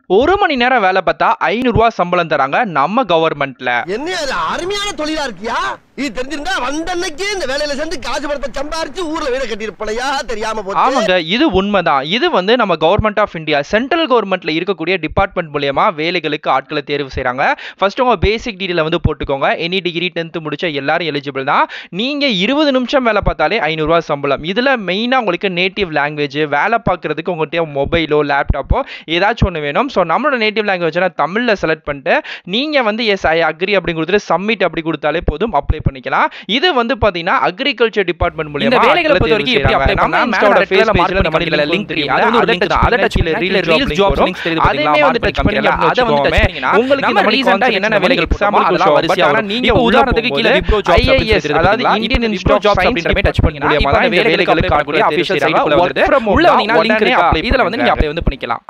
ஒரு மணி நேரம் வேலை பார்த்தா ஐநூறுரூவா சம்பளம் தராங்க நம்ம கவர்மெண்ட்ல என்ன அது அருமையான தொழிலா இருக்கியா இது தெரிஞ்சிருந்தா வந்தன்னைக்கே இந்த வேலையில சேர்ந்து காசு படத்தை சம்பாரிச்சு ஊர்ல வீட கட்டியிருப்பலையா தெரியாம போச்சு ஆமாங்க இது உண்மைதான் இது வந்து நம்ம கவர்மெண்ட் ஆஃப் இந்தியா சென்ட்ரல் கவர்மெண்ட்ல இருக்கக்கூடிய டிபார்ட்மெண்ட் மூலியமா வேலைகளுக்கு ஆட்களை தேர்வு செய்றாங்க ஃபர்ஸ்ட் உங்க பேசிக் டீடைல வந்து போட்டுக்கோங்க எனி டிகிரி டென்த் முடிச்ச எல்லாரும் எலிஜிபிள் தான் நீங்க இருபது நிமிஷம் வேலை பார்த்தாலே ஐநூறுரூவா சம்பளம் இதுல மெயினா உங்களுக்கு நேட்டிவ் லாங்குவேஜ் வேலை பார்க்கறதுக்கு உங்கள்கிட்ட மொபைலோ லேப்டாப்போ ஏதாச்சும் ஒன்று வேணும் ஸோ நம்மளோட நேட்டிவ் லாங்குவேஜ் தமிழ்ல செலக்ட் பண்ணிட்டு நீங்க வந்து எஸ் ஐ அக்ரி அப்படி கொடுத்துட்டு சப்மிட் அப்படி கொடுத்தாலே போதும் அப்ளை பண்ணிக்கலாம் இது வந்து பாத்தீங்கன்னா அக்ரிகல்ச்சர் டிபார்ட்மெண்ட் மூலியமா இந்த வேலைகளை ஆட்களை பொறுத்த தேர்வு வரைக்கும் எப்படி செய்றாங்க. apply பண்ணலாம்? நம்ம மேல Insta-வோட red colour face mark page ல பண்ணி நம்ம link link தெரியும். தெரியும். அது வந்து ஒரு அதை link touch தான். அதை பண்ணா touch கீழே பண்ணா real கீழே job real link job வரும். links தெரியுது அதையுமே பாத்தீங்களா? வந்து mark touch பண்ணிக்கலாம். பண்ணிக்கலாம். அதை வந்து touch வச்சுக்கோமே. பண்ணீங்கன்னா, உங்களுக்கு நம்ம இந்த மாதிரி recent ஆ concept என்னென்ன வந்து வேலைகள் example போட்டோமோ அதெல்லாம் show. வரிசையா But ஆனா வரும். நீங்க இப்போ உள்ள உதாரணத்துக்கு கீழே போகும்போது Wipro jobs அப்படின்னு IAS, தெரியுது அதாவது பாத்தீங்களா? Indian இப்போ Institute of Wipro jobs Science அப்படின்ற மாதிரி touch Department பண்ணீங்கன்னா, மூலியமா இப்போ தான் அந்த இந்த வேலைகளுக்கு வேலைகளுக்கு apply பண்ணக்கூடிய ஆட்களை official தேர்வு site குள்ள செய்றாங்க. வருது. Work from home உள்ள தான். வந்தீங்கன்னா link உடனே இருக்கா? apply இதுல வந்து நீங்க பண்ணுங்க. apply வந்து பண்ணிக்கலாம்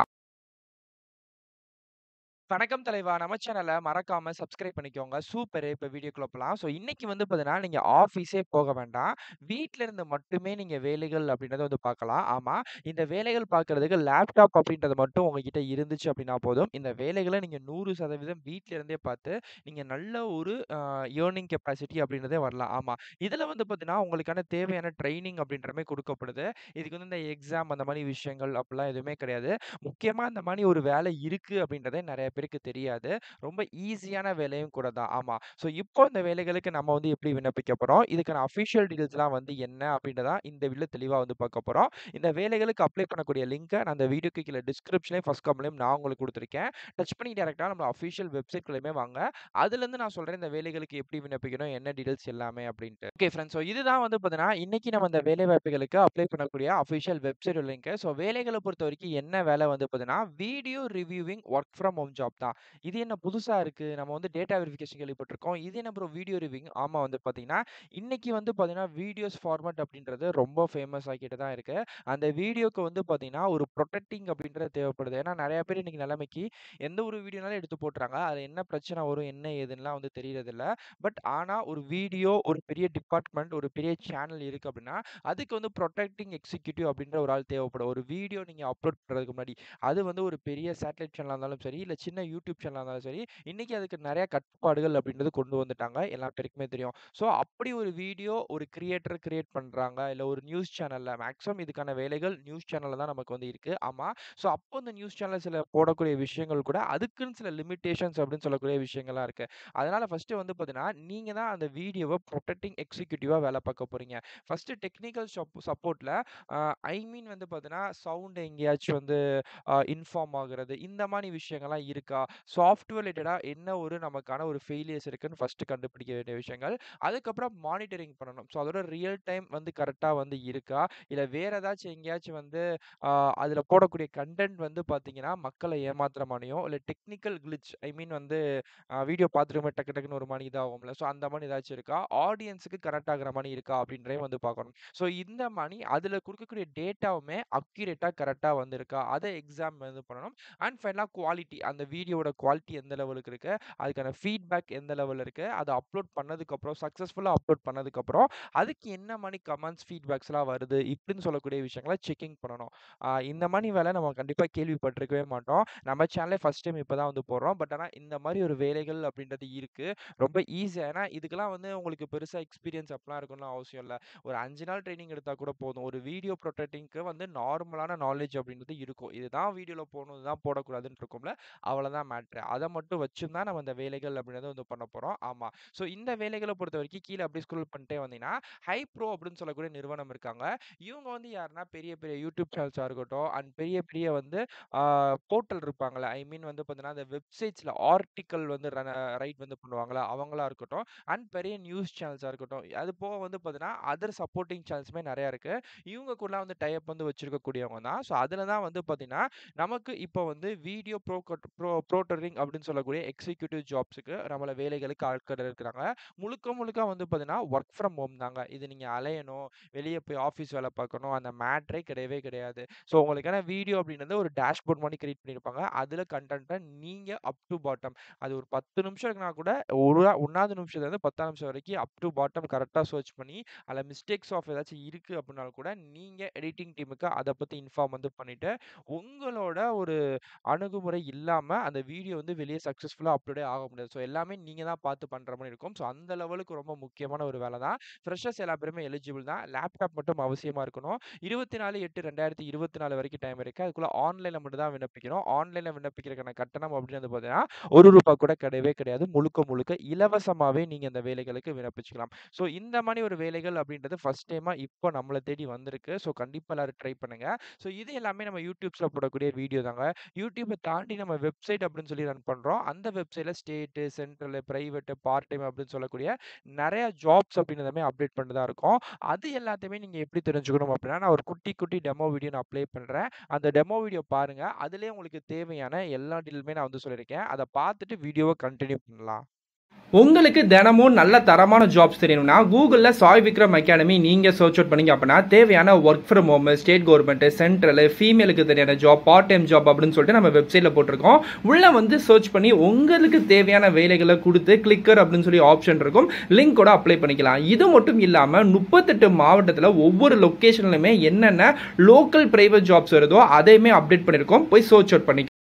வணக்கம் தலைவா நம்ம சேனலை மறக்காம சப்ஸ்கிரைப் பண்ணிக்கோங்க சூப்பர் இப்போ வீடியோக்குள்ள போகலாம் ஸோ இன்னைக்கு வந்து பார்த்தீங்கன்னா நீங்கள் ஆஃபீஸே போக வேண்டாம் வீட்டில இருந்து மட்டுமே நீங்கள் வேலைகள் அப்படின்றத வந்து பார்க்கலாம் ஆமாம் இந்த வேலைகள் பார்க்கறதுக்கு லேப்டாப் அப்படின்றது மட்டும் உங்ககிட்ட இருந்துச்சு அப்படின்னா போதும் இந்த வேலைகளை நீங்கள் நூறு சதவீதம் வீட்டில இருந்தே பார்த்து நீங்கள் நல்ல ஒரு ஏர்னிங் கெப்பாசிட்டி அப்படின்றதே வரலாம் ஆமாம் இதில் வந்து பார்த்தீங்கன்னா உங்களுக்கான தேவையான ட்ரைனிங் அப்படின்ற மாதிரி கொடுக்கப்படுது இதுக்கு வந்து இந்த எக்ஸாம் அந்த மாதிரி விஷயங்கள் அப்படிலாம் எதுவுமே கிடையாது முக்கியமாக இந்த மாதிரி ஒரு வேலை இருக்குது அப்படின்றதே நிறைய பேருக்கு தெரியாது ரொம்ப ஈஸியான வேலையும் கூட தான் ஆமாம் ஸோ இப்போ இந்த வேலைகளுக்கு நம்ம வந்து எப்படி விண்ணப்பிக்க போகிறோம் இதுக்கான அஃபிஷியல் டீடைல்ஸ்லாம் வந்து என்ன அப்படின்றதா இந்த வீடியோ தெளிவாக வந்து பார்க்க போகிறோம் இந்த வேலைகளுக்கு அப்ளை பண்ணக்கூடிய லிங்க்கை நான் அந்த வீடியோக்கு கீழே டிஸ்கிரிப்ஷனே ஃபஸ்ட் கம்லையும் நான் உங்களுக்கு கொடுத்துருக்கேன் டச் பண்ணி டேரெக்டாக நம்ம அஃபிஷியல் வெப்சைட்குள்ளேயுமே வாங்க அதுலேருந்து நான் சொல்கிறேன் இந்த வேலைகளுக்கு எப்படி விண்ணப்பிக்கணும் என்ன டீடைல்ஸ் எல்லாமே அப்படின்ட்டு ஓகே ஃப்ரெண்ட்ஸ் ஸோ இதுதான் வந்து பார்த்தீங்கன்னா இன்னைக்கு நம்ம இந்த வேலை வாய்ப்புகளுக்கு அப்ளை பண்ணக்கூடிய அஃபிஷியல் வெப்சைட் லிங்க் ஸோ வேலைகளை பொறுத்த வரைக்கும் என்ன வேலை வந்து பார்த்தீங்கன்னா video reviewing work from home job தான் இது என்ன புதுசாக இருக்குது நம்ம வந்து டேட்டா வெரிஃபிகேஷன் கேள்விப்பட்டிருக்கோம் இது என்ன ப்ரோ வீடியோ ரிவ்யூங் ஆமாம் வந்து பார்த்தீங்கன்னா இன்னைக்கு வந்து பார்த்தீங்கன்னா வீடியோஸ் ஃபார்மட் அப்படின்றது ரொம்ப ஃபேமஸ் ஆகிட்டு தான் இருக்குது அந்த வீடியோக்கு வந்து பார்த்தீங்கன்னா ஒரு ப்ரொடெக்டிங் அப்படின்றது தேவைப்படுது ஏன்னா நிறைய பேர் இன்னைக்கு நிலைமைக்கு எந்த ஒரு வீடியோனாலும் எடுத்து போட்டுறாங்க அது என்ன பிரச்சனை வரும் என்ன ஏதுன்னெலாம் வந்து தெரியறதில்ல பட் ஆனால் ஒரு வீடியோ ஒரு பெரிய டிபார்ட்மெண்ட் ஒரு பெரிய சேனல் இருக்குது அப்படின்னா அதுக்கு வந்து ப்ரொடெக்டிங் எக்ஸிக்யூட்டிவ் அப்படின்ற ஒரு ஆள் தேவைப்படும் ஒரு வீடியோ நீங்கள் அப்லோட் பண்ணுறதுக்கு முன்னாடி அது வந்து ஒரு பெரிய சேட்டலைட் சேனலாக இருந்தாலும் சரி இல்லை சின்ன யூடியூப் சேனலாக இருந்தாலும் சரி இன்றைக்கி அதுக்கு நிறைய கட்டுப்பாடுகள் அப்படின்றது கொண்டு வந்துட்டாங்க எல்லா பேருக்குமே தெரியும் ஸோ அப்படி ஒரு வீடியோ ஒரு கிரியேட்டர் கிரியேட் பண்ணுறாங்க இல்லை ஒரு நியூஸ் சேனலில் மேக்ஸிமம் இதுக்கான வேலைகள் நியூஸ் சேனலில் தான் நமக்கு வந்து இருக்குது ஆமாம் ஸோ அப்போ இந்த நியூஸ் சேனல் சில போடக்கூடிய விஷயங்கள் கூட அதுக்குன்னு சில லிமிட்டேஷன்ஸ் அப்படின்னு சொல்லக்கூடிய விஷயங்கள்லாம் இருக்குது அதனால் ஃபஸ்ட்டு வந்து பார்த்தீங்கன்னா நீங்கள் தான் அந்த வீடியோவை ப்ரொடெக்டிங் எக்ஸிக்யூட்டிவாக வேலை பார்க்க போகிறீங்க ஃபஸ்ட்டு டெக்னிக்கல் சப்போர்ட்டில் ஐ மீன் வந்து பார்த்தீங்கன்னா சவுண்ட் எங்கேயாச்சும் வந்து இன்ஃபார்ம் ஆகுறது இந்த மாதிரி விஷயங்கள்லாம் இருக்கா சாஃப்ட்வேர் ரிலேட்டடாக என்ன ஒரு நமக்கான ஒரு ஃபெயிலியர்ஸ் இருக்குன்னு ஃபஸ்ட்டு கண்டுபிடிக்க வேண்டிய விஷயங்கள் அதுக்கப்புறம் மானிட்டரிங் பண்ணணும் ஸோ அதோட ரியல் டைம் வந்து கரெக்டாக வந்து இருக்கா இல்லை வேறு ஏதாச்சும் எங்கேயாச்சும் வந்து அதில் போடக்கூடிய கண்டென்ட் வந்து பார்த்தீங்கன்னா மக்களை ஏமாத்துற மாதிரியும் இல்லை டெக்னிக்கல் கிளிச் ஐ மீன் வந்து வீடியோ பார்த்துருமே டக்கு டக்குன்னு ஒரு மாதிரி இதாகும்ல ஸோ அந்த மாதிரி ஏதாச்சும் இருக்கா ஆடியன்ஸுக்கு கரெக்ட் ஆகிற மாதிரி இருக்கா அப்படின்றதையும் வந்து பார்க்கணும் ஸோ இந்த மாதிரி அதில் கொடுக்கக்கூடிய டேட்டாவுமே அக்யூரேட்டாக கரெக்டாக வந்திருக்கா அதை எக்ஸாம் வந்து பண்ணணும் அண்ட் ஃபைனலாக குவாலிட்டி அந்த வீடியோட குவாலிட்டி எந்த லெவலுக்கு இருக்குது அதுக்கான ஃபீட்பேக் எந்த லெவலில் இருக்குது அதை அப்லோட் பண்ணதுக்கப்புறம் சக்ஸஸ்ஃபுல்லாக அப்லோட் பண்ணதுக்கப்புறம் அதுக்கு என்ன மாதிரி கமெண்ட்ஸ் ஃபீட்பேக்ஸ்லாம் வருது இப்படின்னு சொல்லக்கூடிய விஷயங்களை செக்கிங் பண்ணணும் இந்த மாதிரி வேலை நம்ம கண்டிப்பாக கேள்விப்பட்டிருக்கவே மாட்டோம் நம்ம சேனலே ஃபஸ்ட் டைம் இப்போ தான் வந்து போடுறோம் பட் ஆனால் இந்த மாதிரி ஒரு வேலைகள் அப்படின்றது இருக்குது ரொம்ப ஈஸியாக ஏன்னா இதுக்கெல்லாம் வந்து உங்களுக்கு பெருசாக எக்ஸ்பீரியன்ஸ் அப்படிலாம் இருக்கணும்னு அவசியம் இல்லை ஒரு அஞ்சு நாள் ட்ரைனிங் எடுத்தால் கூட போதும் ஒரு வீடியோ ப்ரொடெக்டிங்க்கு வந்து நார்மலான நாலேஜ் அப்படின்றது இருக்கும் இதுதான் வீடியோவில் போகணும் இதுதான் போடக்கூடாதுன்னு இருக்கும்ல அவ்வளோதான் மேட்ரு அதை மட்டும் வச்சு தான் நம்ம இந்த வேலைகள் அப்படின்றத வந்து பண்ண போகிறோம் ஆமாம் ஸோ இந்த வேலைகளை பொறுத்த வரைக்கும் கீழே அப்படி ஸ்க்ரோல் பண்ணிட்டே வந்தீங்கன்னா ஹை ப்ரோ அப்படின்னு சொல்லக்கூடிய நிறுவனம் இருக்காங்க இவங்க வந்து யாருன்னா பெரிய பெரிய யூடியூப் சேனல்ஸாக இருக்கட்டும் அண்ட் பெரிய பெரிய வந்து போர்ட்டல் இருப்பாங்களே ஐ மீன் வந்து பார்த்தீங்கன்னா அந்த வெப்சைட்ஸில் ஆர்டிக்கல் வந்து ரைட் வந்து பண்ணுவாங்களா அவங்களா இருக்கட்டும் அண்ட் பெரிய நியூஸ் சேனல்ஸாக இருக்கட்டும் அது போக வந்து பார்த்தீங்கன்னா அதர் சப்போர்ட்டிங் சேனல்ஸுமே நிறையா இருக்குது இவங்க கூட வந்து டைப் வந்து வச்சிருக்கக்கூடியவங்க தான் ஸோ அதில் தான் வந்து பார்த்தீங்கன்னா நமக்கு இப்போ வந்து video pro pro pro proctoring அப்படின்னு சொல்லக்கூடிய எக்ஸிக்யூட்டிவ் ஜாப்ஸுக்கு நம்மள வேலைகளுக்கு ஆட்கள் இருக்கிறாங்க. முழுக்க முழுக்க வந்து பார்த்தீங்கன்னா, ஒர்க் ஃப்ரம் ஹோம் தாங்க. இது நீங்க அலையணும், வெளிய போய் ஆஃபீஸ் வேலை பார்க்கணும், அந்த மேட்டரே கிடையவே கிடையாது. ஸோ உங்களுக்கான வீடியோ அப்படின்றது ஒரு டேஷ்போர்ட் மாரி கிரியேட் பண்ணியிருப்பாங்க. அதில கன்டென்ட்ட நீங்க அப் டூ பாட்டம் அது ஒரு 10 நிமிஷம் இருக்குனா கூட, ஒரு 1வது நிமிஷத்துலேருந்து 10ஆம் நிமிஷம் வரைக்கும் அப் டூ பாட்டம் கரெக்ட்டா சர்ச் பண்ணி, அதில மிஸ்டேக்ஸ் ஆஃப் ஏதாச்சும் இருக்கு அப்படின்னாலும் கூட, நீங்க எடிட்டிங் டீமுக்கு அத பத்தி இன்ஃபார்ம் வந்து பண்ணிட்டு, உங்களோட ஒரு அணுகுமுறை இல்லாம அந்த வீடியோ வந்து வெளிய சக்சஸ்ஃபுல்லா அப்லோடே ஆக முடியாது. ஸோ எல்லாமே நீங்க தான் பார்த்து பண்ற மாரி இருக்கும். ஸோ அந்த லெவலுக்கு ரொம்ப முக்கியமான ஒரு வேலை தான். ஃப்ரெஷர்ஸ் எல்லா பேருமே எலிஜிபிள் தான். லேப்டாப் மட்டும் அவசியமா இருக்கணும். 24/8/2024 வரைக்கும் டைம் இருக்கு. அதுக்குள்ள ஆன்லைன்ல மட்டும் தான் விண்ணப்பிக்கணும். ஆன்லைன்ல விண்ணப்பிக்கிறதுக்கான கட்டணம் அப்படின்னு வந்து பார்த்தீங்கன்னா, ரூ. 1 கூட கிடையவே கிடையாது. முழுக்க முழுக்க இலவசமாவே நீங்க இந்த வேலைகளுக்கு விண்ணப்பிச்சுக்கலாம். ஸோ இந்த மாரி ஒரு வேலைகள் அப்படின்றது ஃபர்ஸ்ட் டைமா இப்போ நம்மள தேடி வந்திருக்கு. ஸோ கண்டிப்பா எல்லாரும் ட்ரை பண்ணுங்க. ஸோ இது எல்லாமே நம்ம யூடியூப்ஸ்ல போடக்கூடிய வீடியோ தாங்க. யூடியூப தாண்டி நம்ம வெப்சைட் அப்படின்னு சொல்லி ரன் பண்றோம். அந்த வெப்சைட்ல state, central, private, part time அப்படின்னு சொல்லக்கூடிய நெறைய ஜாப்ஸ் அப்படின்னு எல்லாமே அப்டேட் பண்ணிட்டு தான் இருக்கோம். அது எல்லாத்தையுமே நீங்க எப்படி தெரிஞ்சுக்கணும் அப்படின்னா, நான் ஒரு குட்டி குட்டி டெமோ வீடியோ நான் ப்ளே பண்றேன். அந்த டெமோ வீடியோ பாருங்க. அதிலேயே உங்களுக்கு தேவையான எல்லா டீடெயிலுமே நான் வந்து சொல்லியிருக்கேன். அத பார்த்துட்டு வீடியோவ கன்டின்யூ பண்ணலாம். உங்களுக்கு தினமும் நல்ல தரமான ஜாப்ஸ் தெரியணும்னா, Googleல சாய் விக்ரம் அகாடமி நீங்க சர்ச் அவுட் பண்ணீங்க அப்படின்னா, தேவையான work from home, state government, central, ஃபீமேலுக்கு தேவையான ஜாப், பார்ட் டைம் ஜாப் அப்படின்னு சொல்லிட்டு நம்ம வெப்சைட்ல போட்டிருக்கோம். உள்ள வந்து சர்ச் பண்ணி உங்களுக்கு தேவையான வேலைகளை குடுத்து கிளிக்கர் அப்படின்னு சொல்லி ஆப்ஷன் இருக்கும். லிங்கோட அப்ளை பண்ணிக்கலாம். இது மட்டும் இல்லாம 38 மாவட்டத்துல ஒவ்வொரு லொகேஷன்லயுமே என்னென்ன லோக்கல் பிரைவேட் ஜாப்ஸ் வருதோ அதையுமே அப்டேட் பண்ணியிருக்கோம். போய் சர்ச் அவுட் பண்ணி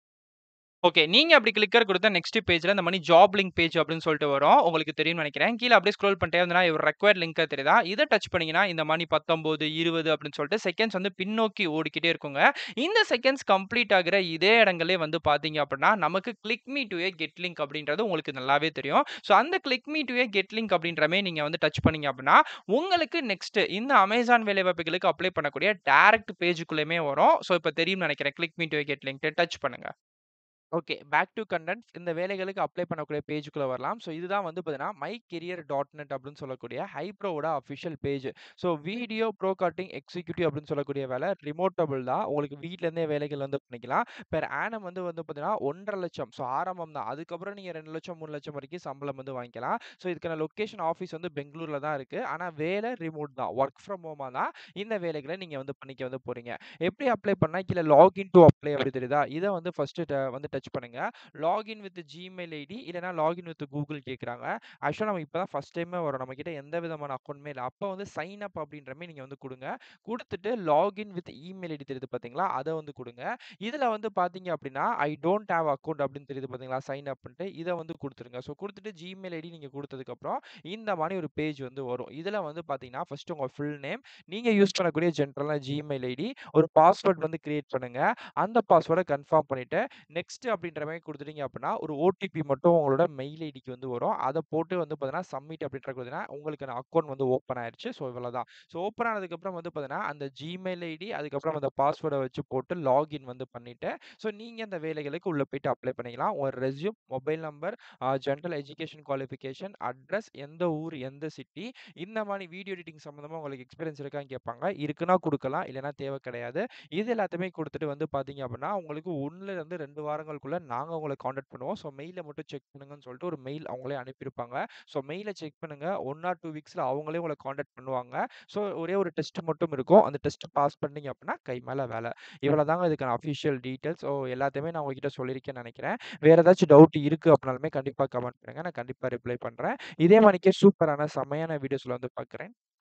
ஓகே. நீங்க அப்படி கிளிக்கர் குடுத்தா நெக்ஸ்ட் பேஜ்ல இந்த மாரி ஜாப் லிங்க் பேஜ் அப்படின்னு சொல்லிட்டு வரும். உங்களுக்கு தெரியும்னு நெனைக்கிறேன். கீழ அப்படியே ஸ்க்ரோல் பண்ணிட்டே வந்தீங்கன்னா, ஒரு ரெக்வயர்ட் லிங்க் தெரியுதா? இத டச் பண்ணீங்கன்னா, இந்த மாரி 19, 20 அப்படின்னு சொல்லிட்டு செகண்ட்ஸ் வந்து பின்னோக்கி ஓடிக்கிட்டே இருக்குங்க. இந்த செகண்ட்ஸ் கம்ப்ளீட் ஆகுற இதே இடங்களே வந்து பார்த்தீங்க அப்படின்னா, நமக்கு click me to a get link அப்படின்றது உங்களுக்கு நல்லாவே தெரியும். ஸோ அந்த click me to a get link அப்படின்ற மாரி நீங்க வந்து டச் பண்ணீங்க அப்படின்னா, உங்களுக்கு நெக்ஸ்ட் இந்த அமேசான் வேலைவாய்ப்புகளுக்கு அப்ளை பண்ணக்கூடிய டைரக்ட் பேஜ்க்குள்ளயுமே வரும். ஸோ இப்ப தெரியும்னு நெனைக்கிறேன். Click me to a get link touch பண்ணுங்க. ஓகே. பேக் டூ கன்டென்ட்ஸ் இந்த வேலைகளுக்கு அப்ளை பண்ணக்கூடிய பேஜுக்குள்ள வரலாம். ஸோ இதுதான் வந்து பார்த்தீங்கன்னா, மை கெரியர் டாட் நெட் அப்படின்னு சொல்லக்கூடிய ஹைப்ரோவோட official page. So video pro cutting executive அப்படின்னு சொல்லக்கூடிய வேலை ரிமோட்டபிள் தான். உங்களுக்கு வீட்ல இருந்தே வேலைகள் வந்து பண்ணிக்கலாம். பெர் ஆனம் வந்து வந்து பார்த்தீங்கன்னா, 1,50,000 ஸோ ஆரம்பம் தான். அதுக்கப்புறம் நீங்க 2,00,000 3,00,000 வரைக்கும் சம்பளம் வந்து வாங்கிக்கலாம். ஸோ இதுக்கான லொகேஷன் ஆஃபீஸ் வந்து பெங்களூர்ல தான் இருக்கு. ஆனா வேலை ரிமோட் தான். ஒர்க் ஃப்ரம் ஹோமா தான் இந்த வேலைகள நீங்க வந்து பண்ணிக்க வந்து போறீங்க. எப்படி அப்ளை பண்ணா கீழ லாகின் டூ அப்ளை அப்படி தெரியுதா? இத வந்து ஃபர்ஸ்ட் ட வந்து டச் பண்ணுங்க. லாகின் வித் ஜிமெயில் ஐடி இல்லன்னா லாகின் வித் கூகுள் கேட்குறாங்க. ஆக்சுவலா நம்ம இப்ப தான் ஃபர்ஸ்ட் டைமே வரோம். நம்மகிட்ட எந்த விதமான அக்கவுண்ட்மே இல்ல. அப்ப வந்து சைன் அப் அப்படின்ற மாரி நீங்க வந்து குடுங்க. குடுத்துட்டு லாகின் வித் இமெயில் ஐடி தெரியுது பார்த்தீங்களா? அத வந்து குடுங்க. இதுல வந்து பார்த்தீங்க அப்படின்னா, ஐ டோன்ட் ஹேவ் அக்கவுண்ட் அப்படின்னு தெரியுது பார்த்தீங்களா? சைன் அப்ன்ட்டு. இத வந்து குடுத்துருங்க. ஸோ குடுத்துட்டு ஜிமெயில் ஐடி நீங்க குடுத்ததுக்கப்புறம், இந்த மாரி ஒரு பேஜ் வந்து வரும். இதுல வந்து பார்த்தீங்கன்னா, ஃபர்ஸ்ட் உங்க ஃபுல் நேம், நீங்க யூஸ் பண்ணக்கூடிய ஜென்ரலான ஜிமெயில் ஐடி, ஒரு பாஸ்வேர்ட் வந்து கிரியேட் பண்ணுங்க. அந்த பாஸ்வேர்ட கன்ஃபார்ம் பண்ணிட்டு, நெக்ஸ்ட் அப்படின்ற மாரி குடுத்துட்டீங்க அப்படின்னா, ஒரு ஓடிபி மட்டும் உங்களோட மெயில் ஐடிக்கு வந்து வரும். அத போட்டு வந்து பார்த்தீங்கன்னா, சப்மிட் அப்படின்ற குடுத்தீங்கன்னா, உங்களுக்கான அக்கவுண்ட் வந்து ஓப்பன் ஆயிருச்சு. ஸோ இவ்வளவுதான். ஸோ ஓப்பன் ஆனதுக்கப்புறம் வந்து பார்த்தீங்கன்னா, அந்த ஜிமெயில் ஐடி அதுக்கப்புறம் அந்த பாஸ்வேர்ட வச்சு போட்டு லாகின் வந்து பண்ணிட்டு, ஸோ நீங்க இந்த வேலைகளுக்கு உள்ள போயிட்டு அப்ளை பண்ணிக்கலாம். உங்க ரெஸ்யூம், மொபைல் நம்பர், அ ஜெனரல் எஜுகேஷன் குவாலிஃபிகேஷன், அட்ரஸ், எந்த ஊர், எந்த சிட்டி, இந்த மாரி வீடியோ எடிட்டிங் சம்மந்தமா உங்களுக்கு எக்ஸ்பீரியன்ஸ் இருக்கான்னு கேட்பாங்க. இருக்குன்னா குடுக்கலாம். இல்லன்னா தேவை கிடையாது. இது எல்லாத்தையுமே குடுத்துட்டு வந்து பார்த்தீங்க அப்படின்னா, உங்களுக்கு 1லேருந்து 2 வாரங்களுக்குள்ள நாங்க உங்கள கான்டாக்ட் பண்ணுவோம். ஸோ மெயில மட்டும் செக் பண்ணுங்கன்னு சொல்லிட்டு ஒரு மெயில் அவங்களே அனுப்பியிருப்பாங்க. ஸோ மெயில செக் பண்ணுங்க. 1 ஆர் 2 வீக்ஸ்ல அவங்களே உங்கள கான்டாக்ட் பண்ணுவாங்க. ஸோ ஒரே ஒரு டெஸ்ட் மட்டும் இருக்கும். அந்த டெஸ்ட் பாஸ் பண்ணீங்க அப்படின்னா, கை மேல வேலை. இவ்வளவுதாங்க இதுக்கான அஃபிஷியல் டீட்டெயில்ஸ். ஸோ எல்லாத்தையுமே நான் உங்ககிட்ட சொல்லியிருக்கேன்னு நெனைக்கிறேன். வேற ஏதாச்சும் டவுட் இருக்கு அப்படின்னாலுமே கண்டிப்பா கமெண்ட் பண்ணுங்க. நான் கண்டிப்பா ரிப்ளை பண்றேன். இதே மாரிக்கே சூப்பரான செம்மையான வீடியோஸ்ல வந்து பார்க்குறேன்.